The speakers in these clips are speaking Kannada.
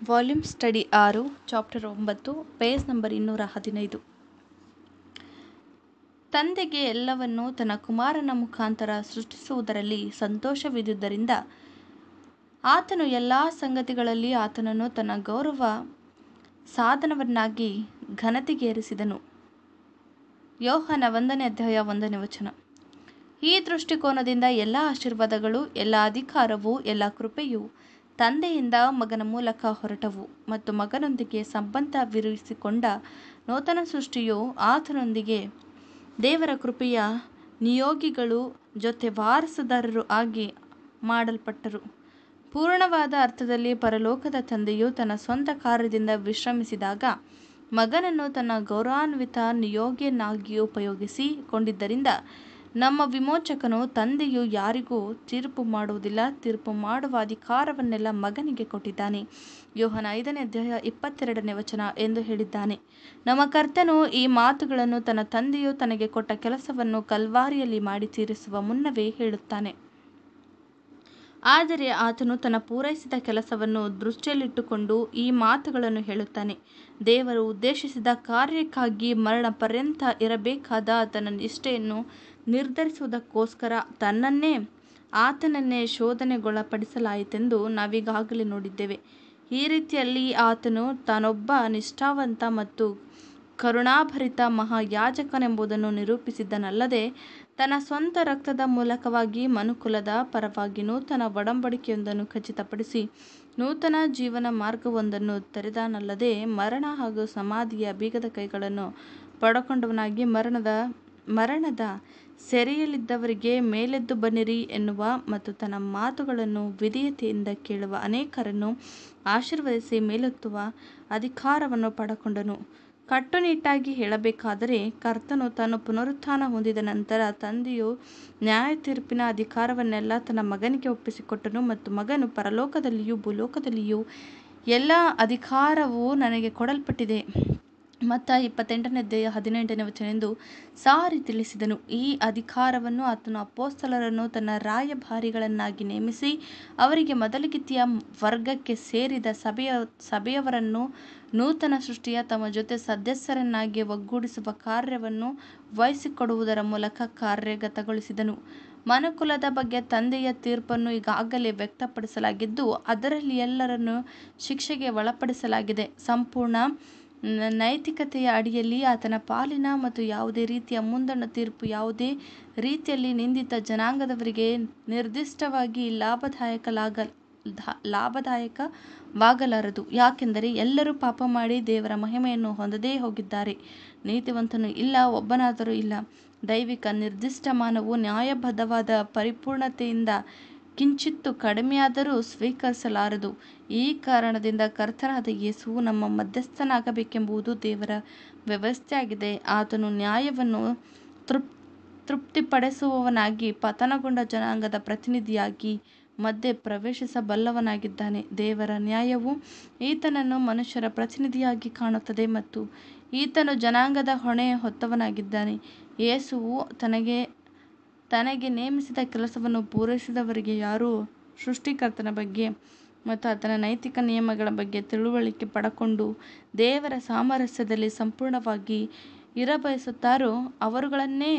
ವಾಲ್ಯೂಮ್ ಸ್ಟಡಿ ಆರು ಚಾಪ್ಟರ್ ಒಂಬತ್ತು ಪೇಜ್ ನಂಬರ್ ಇನ್ನೂರ ಹದಿನೈದು ತಂದೆಗೆ ಎಲ್ಲವನ್ನೂ ತನ್ನ ಕುಮಾರನ ಮುಖಾಂತರ ಸೃಷ್ಟಿಸುವುದರಲ್ಲಿ ಸಂತೋಷವಿದ್ದುದರಿಂದ ಆತನು ಎಲ್ಲ ಸಂಗತಿಗಳಲ್ಲಿ ಆತನನ್ನು ತನ್ನ ಗೌರವ ಸಾಧನವನ್ನಾಗಿ ಘನತೆಗೇರಿಸಿದನು ಯೋಹನ ಒಂದನೇ ಅಧ್ಯಾಯ ಒಂದನೇ ವಚನ ಈ ದೃಷ್ಟಿಕೋನದಿಂದ ಎಲ್ಲ ಆಶೀರ್ವಾದಗಳು ಎಲ್ಲ ಅಧಿಕಾರವು ಎಲ್ಲ ಕೃಪೆಯು ತಂದೆಯಿಂದ ಮಗನ ಮೂಲಕ ಹೊರಟವು ಮತ್ತು ಮಗನೊಂದಿಗೆ ಸಂಬಂಧವಿರಿಸಿಕೊಂಡ ನೂತನ ಸೃಷ್ಟಿಯು ಆತನೊಂದಿಗೆ ದೇವರ ಕೃಪೆಯ ನಿಯೋಗಿಗಳು ಜೊತೆ ವಾರಸುದಾರರು ಆಗಿ ಮಾಡಲ್ಪಟ್ಟರು ಪೂರ್ಣವಾದ ಅರ್ಥದಲ್ಲಿ ಪರಲೋಕದ ತಂದೆಯು ತನ್ನ ಸ್ವಂತ ಕಾರ್ಯದಿಂದ ವಿಶ್ರಮಿಸಿದಾಗ ಮಗನನ್ನು ತನ್ನ ಗೌರವಾನ್ವಿತ ನಿಯೋಗಿಯನ್ನಾಗಿ ಉಪಯೋಗಿಸಿ ಕೊಂಡಿದ್ದರಿಂದ ನಮ್ಮ ವಿಮೋಚಕನು ತಂದೆಯು ಯಾರಿಗೂ ತೀರ್ಪು ಮಾಡುವುದಿಲ್ಲ ತೀರ್ಪು ಮಾಡುವ ಅಧಿಕಾರವನ್ನೆಲ್ಲ ಮಗನಿಗೆ ಕೊಟ್ಟಿದ್ದಾನೆ ಯೋಹನ ಐದನೇ ಅಧ್ಯಾಯ ಇಪ್ಪತ್ತೆರಡನೇ ವಚನ ಎಂದು ಹೇಳಿದ್ದಾನೆ ನಮ್ಮ ಕರ್ತನು ಈ ಮಾತುಗಳನ್ನು ತನ್ನ ತಂದೆಯು ತನಗೆ ಕೊಟ್ಟ ಕೆಲಸವನ್ನು ಕಲ್ವಾರಿಯಲ್ಲಿ ಮಾಡಿ ತೀರಿಸುವ ಮುನ್ನವೇ ಹೇಳುತ್ತಾನೆ ಆದರೆ ಆತನು ತನ್ನ ಪೂರೈಸಿದ ಕೆಲಸವನ್ನು ದೃಷ್ಟಿಯಲ್ಲಿಟ್ಟುಕೊಂಡು ಈ ಮಾತುಗಳನ್ನು ಹೇಳುತ್ತಾನೆ ದೇವರು ಉದ್ದೇಶಿಸಿದ ಕಾರ್ಯಕ್ಕಾಗಿ ಮರಣ ಪರ್ಯಂತ ಇರಬೇಕಾದ ಆತನ ನಿಷ್ಠೆಯನ್ನು ನಿರ್ಧರಿಸುವುದಕ್ಕೋಸ್ಕರ ತನ್ನನ್ನೇ ಆತನನ್ನೇ ಶೋಧನೆಗೊಳಪಡಿಸಲಾಯಿತೆಂದು ನಾವೀಗಾಗಲೇ ನೋಡಿದ್ದೇವೆ ಈ ರೀತಿಯಲ್ಲಿ ಆತನು ತಾನೊಬ್ಬ ನಿಷ್ಠಾವಂತ ಮತ್ತು ಕರುಣಾಭರಿತ ಮಹಾಯಾಜಕನೆಂಬುದನ್ನು ನಿರೂಪಿಸಿದ್ದನಲ್ಲದೆ ತನ್ನ ಸ್ವಂತ ರಕ್ತದ ಮೂಲಕವಾಗಿ ಮನುಕುಲದ ಪರವಾಗಿ ನೂತನ ಒಡಂಬಡಿಕೆಯೊಂದನ್ನು ಖಚಿತಪಡಿಸಿ ನೂತನ ಜೀವನ ಮಾರ್ಗವೊಂದನ್ನು ತೆರೆದಾನಲ್ಲದೆ ಮರಣ ಹಾಗೂ ಸಮಾಧಿಯ ಬೀಗದ ಕೈಗಳನ್ನು ಪಡಕೊಂಡವನಾಗಿ ಮರಣದ ಮರಣದ ಸೆರೆಯಲ್ಲಿದ್ದವರಿಗೆ ಮೇಲೆದ್ದು ಬನ್ನಿರಿ ಎನ್ನುವ ಮತ್ತು ತನ್ನ ಮಾತುಗಳನ್ನು ವಿಧೇಯತೆಯಿಂದ ಕೇಳುವ ಅನೇಕರನ್ನು ಆಶೀರ್ವದಿಸಿ ಮೇಲೆತ್ತುವ ಅಧಿಕಾರವನ್ನು ಪಡಕೊಂಡನು ಕಟ್ಟುನಿಟ್ಟಾಗಿ ಹೇಳಬೇಕಾದರೆ ಕರ್ತನು ತಾನು ಪುನರುತ್ಥಾನ ಹೊಂದಿದ ನಂತರ ತಂದೆಯು ನ್ಯಾಯ ತೀರ್ಪಿನ ಅಧಿಕಾರವನ್ನೆಲ್ಲ ತನ್ನ ಮಗನಿಗೆ ಒಪ್ಪಿಸಿಕೊಟ್ಟನು ಮತ್ತು ಮಗನು ಪರಲೋಕದಲ್ಲಿಯೂ ಭೂಲೋಕದಲ್ಲಿಯೂ ಎಲ್ಲ ಅಧಿಕಾರವು ನನಗೆ ಕೊಡಲ್ಪಟ್ಟಿದೆ ಮತ್ತ ಇಪ್ಪತ್ತೆಂಟನೇ ಅಧ್ಯಾಯ ಹದಿನೆಂಟನೇ ವಚನೆಂದು ಸಾರಿ ತಿಳಿಸಿದನು ಈ ಅಧಿಕಾರವನ್ನು ಆತನು ಅಪೋಸ್ತಲರನ್ನು ತನ್ನ ರಾಯಭಾರಿಗಳನ್ನಾಗಿ ನೇಮಿಸಿ ಅವರಿಗೆ ಮೊದಲಿಗಿತ್ತಿಯ ವರ್ಗಕ್ಕೆ ಸೇರಿದ ಸಭೆಯ ಸಭೆಯವರನ್ನು ನೂತನ ಸೃಷ್ಟಿಯ ತಮ್ಮ ಜೊತೆ ಸದಸ್ಯರನ್ನಾಗಿ ಒಗ್ಗೂಡಿಸುವ ಕಾರ್ಯವನ್ನು ವಹಿಸಿಕೊಡುವುದರ ಮೂಲಕ ಕಾರ್ಯಗತಗೊಳಿಸಿದನು ಮನುಕುಲದ ಬಗ್ಗೆ ತಂದೆಯ ತೀರ್ಪನ್ನು ಈಗಾಗಲೇ ವ್ಯಕ್ತಪಡಿಸಲಾಗಿದ್ದು ಅದರಲ್ಲಿ ಎಲ್ಲರನ್ನು ಶಿಕ್ಷೆಗೆ ಒಳಪಡಿಸಲಾಗಿದೆ ಸಂಪೂರ್ಣ ನೈತಿಕತೆಯ ಅಡಿಯಲ್ಲಿ ಆತನ ಪಾಲಿನ ಮತ್ತು ಯಾವುದೇ ರೀತಿಯ ಮುಂದಣ ತೀರ್ಪು ಯಾವುದೇ ರೀತಿಯಲ್ಲಿ ನಿಂದಿತ ಜನಾಂಗದವರಿಗೆ ನಿರ್ದಿಷ್ಟವಾಗಿ ಲಾಭದಾಯಕಲಾಗ ಲಾಭದಾಯಕವಾಗಲಾರದು ಯಾಕೆಂದರೆ ಎಲ್ಲರೂ ಪಾಪ ಮಾಡಿ ದೇವರ ಮಹಿಮೆಯನ್ನು ಹೊಂದದೇ ಹೋಗಿದ್ದಾರೆ ನೀತಿವಂತನು ಇಲ್ಲ ಒಬ್ಬನಾದರೂ ಇಲ್ಲ ದೈವಿಕ ನಿರ್ದಿಷ್ಟ ಮಾನವು ನ್ಯಾಯಬದ್ಧವಾದ ಪರಿಪೂರ್ಣತೆಯಿಂದ ಕಿಂಚಿತ್ತು ಕಡಿಮೆಯಾದರೂ ಸ್ವೀಕರಿಸಲಾರದು ಈ ಕಾರಣದಿಂದ ಕರ್ತನಾದ ಯೇಸುವು ನಮ್ಮ ಮಧ್ಯಸ್ಥನಾಗಬೇಕೆಂಬುದು ದೇವರ ವ್ಯವಸ್ಥೆಯಾಗಿದೆ ಆತನು ನ್ಯಾಯವನ್ನು ತೃಪ್ ತೃಪ್ತಿಪಡಿಸುವವನಾಗಿ ಪತನಗೊಂಡ ಜನಾಂಗದ ಪ್ರತಿನಿಧಿಯಾಗಿ ಮಧ್ಯೆ ಪ್ರವೇಶಿಸಬಲ್ಲವನಾಗಿದ್ದಾನೆ ದೇವರ ನ್ಯಾಯವು ಈತನನ್ನು ಮನುಷ್ಯರ ಪ್ರತಿನಿಧಿಯಾಗಿ ಕಾಣುತ್ತದೆ ಮತ್ತು ಈತನು ಜನಾಂಗದ ಹೊಣೆ ಹೊತ್ತವನಾಗಿದ್ದಾನೆ ಯೇಸುವು ತನಗೆ ತನಗೆ ನೇಮಿಸಿದ ಕೆಲಸವನ್ನು ಪೂರೈಸಿದವರಿಗೆ ಯಾರು ಸೃಷ್ಟಿಕರ್ತನ ಬಗ್ಗೆ ಮತ್ತು ಆತನ ನೈತಿಕ ನಿಯಮಗಳ ಬಗ್ಗೆ ತಿಳುವಳಿಕೆ ಪಡಕೊಂಡು ದೇವರ ಸಾಮರಸ್ಯದಲ್ಲಿ ಸಂಪೂರ್ಣವಾಗಿ ಇರಬಯಸುತ್ತಾರೋ ಅವರುಗಳನ್ನೇ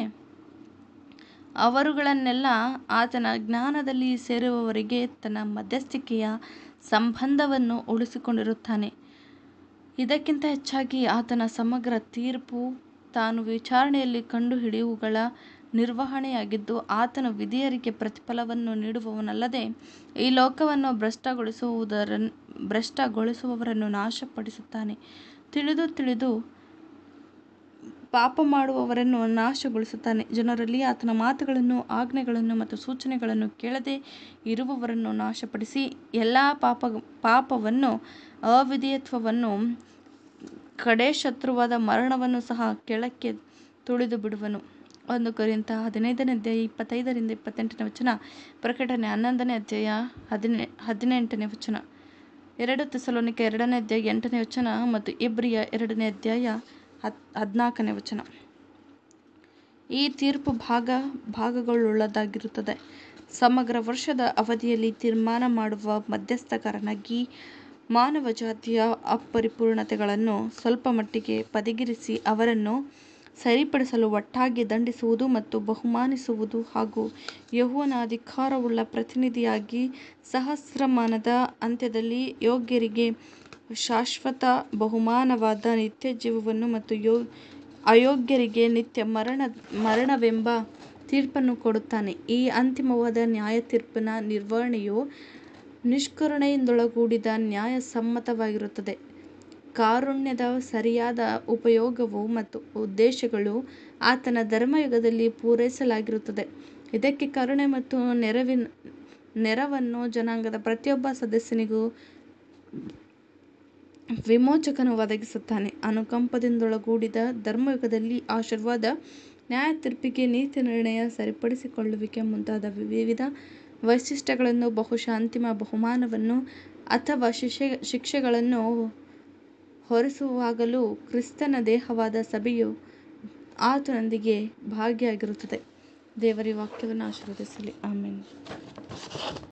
ಅವರುಗಳನ್ನೆಲ್ಲ ಆತನ ಜ್ಞಾನದಲ್ಲಿ ಸೇರುವವರಿಗೆ ತನ್ನ ಮಧ್ಯಸ್ಥಿಕೆಯ ಸಂಬಂಧವನ್ನು ಉಳಿಸಿಕೊಂಡಿರುತ್ತಾನೆ ಇದಕ್ಕಿಂತ ಹೆಚ್ಚಾಗಿ ಆತನ ಸಮಗ್ರ ತೀರ್ಪು ತಾನು ವಿಚಾರಣೆಯಲ್ಲಿ ಕಂಡುಹಿಡಿಯುವುಗಳ ನಿರ್ವಹಣೆಯಾಗಿದ್ದು ಆತನು ವಿಧೇಯರಿಗೆ ಪ್ರತಿಫಲವನ್ನು ನೀಡುವವನಲ್ಲದೆ ಈ ಲೋಕವನ್ನು ಭ್ರಷ್ಟಗೊಳಿಸುವುದರ ಭ್ರಷ್ಟಗೊಳಿಸುವವರನ್ನು ನಾಶಪಡಿಸುತ್ತಾನೆ ತಿಳಿದು ತಿಳಿದು ಪಾಪ ಮಾಡುವವರನ್ನು ನಾಶಗೊಳಿಸುತ್ತಾನೆ ಜನರಲ್ಲಿ ಆತನ ಮಾತುಗಳನ್ನು ಆಜ್ಞೆಗಳನ್ನು ಮತ್ತು ಸೂಚನೆಗಳನ್ನು ಕೇಳದೆ ಇರುವವರನ್ನು ನಾಶಪಡಿಸಿ ಎಲ್ಲ ಪಾಪ ಪಾಪವನ್ನು ಅವಿಧೇಯತ್ವವನ್ನು ಕಡೆ ಶತ್ರುವಾದ ಮರಣವನ್ನು ಸಹ ಕೆಳಕ್ಕೆ ತುಳಿದು ಬಿಡುವನು ಒಂದು ಕೊರಿಂತ ಹದಿನೈದನೇ ಅಧ್ಯಾಯ ಇಪ್ಪತ್ತೈದರಿಂದ ಇಪ್ಪತ್ತೆಂಟನೇ ವಚನ ಪ್ರಕಟಣೆ ಹನ್ನೊಂದನೇ ಅಧ್ಯಾಯ ಹದಿನೆ ಹದಿನೆಂಟನೇ ವಚನ ಎರಡು ತೆಸಲೋನಿಕ ಎರಡನೇ ಅಧ್ಯಾಯ ಎಂಟನೇ ವಚನ ಮತ್ತು ಇಬ್ರಿಯ ಎರಡನೇ ಅಧ್ಯಾಯ ಹತ್ ಹದಿನಾಲ್ಕನೇ ವಚನ ಈ ತೀರ್ಪು ಭಾಗ ಭಾಗಗಳುಳ್ಳದಾಗಿರುತ್ತದೆ ಸಮಗ್ರ ವರ್ಷದ ಅವಧಿಯಲ್ಲಿ ತೀರ್ಮಾನ ಮಾಡುವ ಮಧ್ಯಸ್ಥಗಾರನಾಗಿ ಮಾನವ ಜಾತಿಯ ಅಪರಿಪೂರ್ಣತೆಗಳನ್ನು ಸ್ವಲ್ಪಮಟ್ಟಿಗೆ ಬದಿಗಿರಿಸಿ ಅವರನ್ನು ಸರಿಪಡಿಸಲು ಒಟ್ಟಾಗಿ ದಂಡಿಸುವುದು ಮತ್ತು ಬಹುಮಾನಿಸುವುದು ಹಾಗೂ ಯೆಹೋವನ ಅಧಿಕಾರವುಳ್ಳ ಪ್ರತಿನಿಧಿಯಾಗಿ ಸಹಸ್ರಮಾನದ ಅಂತ್ಯದಲ್ಲಿ ಯೋಗ್ಯರಿಗೆ ಶಾಶ್ವತ ಬಹುಮಾನವಾದ ನಿತ್ಯಜೀವವನ್ನು ಮತ್ತು ಅಯೋಗ್ಯರಿಗೆ ನಿತ್ಯ ಮರಣವೆಂಬ ತೀರ್ಪನ್ನು ಕೊಡುತ್ತಾನೆ. ಈ ಅಂತಿಮವಾದ ನ್ಯಾಯತೀರ್ಪಿನ ನಿರ್ವಹಣೆಯು ನಿಷ್ಕರುಣೆಯಿಂದೊಳಗೂಡಿದ ನ್ಯಾಯಸಮ್ಮತವಾಗಿರುತ್ತದೆ. ಕಾರುಣ್ಯದ ಸರಿಯಾದ ಉಪಯೋಗವು ಮತ್ತು ಉದ್ದೇಶಗಳು ಆತನ ಧರ್ಮಯುಗದಲ್ಲಿ ಪೂರೈಸಲಾಗಿರುತ್ತದೆ. ಇದಕ್ಕೆ ಕರುಣೆ ಮತ್ತು ನೆರವನ್ನು ಜನಾಂಗದ ಪ್ರತಿಯೊಬ್ಬ ಸದಸ್ಯನಿಗೂ ವಿಮೋಚಕನು ಒದಗಿಸುತ್ತಾನೆ. ಅನುಕಂಪದಿಂದೊಳಗೂಡಿದ ಧರ್ಮಯುಗದಲ್ಲಿ ಆಶೀರ್ವಾದ, ನ್ಯಾಯತೀರ್ಪಿಗೆ ನೀತಿನಿರ್ಣಯ, ಸರಿಪಡಿಸಿಕೊಳ್ಳುವಿಕೆ ಮುಂತಾದ ವಿವಿಧ ವೈಶಿಷ್ಟ್ಯಗಳನ್ನು ಬಹುಶಃ ಅಂತಿಮ ಬಹುಮಾನವನ್ನು ಅಥವಾ ಶಿಕ್ಷೆಗಳನ್ನು ಹೊರಿಸುವಾಗಲೂ ಕ್ರಿಸ್ತನ ದೇಹವಾದ ಸಭೆಯು ಆತನೊಂದಿಗೆ ಭಾಗಿಯಾಗಿರುತ್ತದೆ. ದೇವರು ಈ ವಾಕ್ಯವನ್ನು ಆಶೀರ್ವದಿಸಲಿ. ಆಮೆನ್.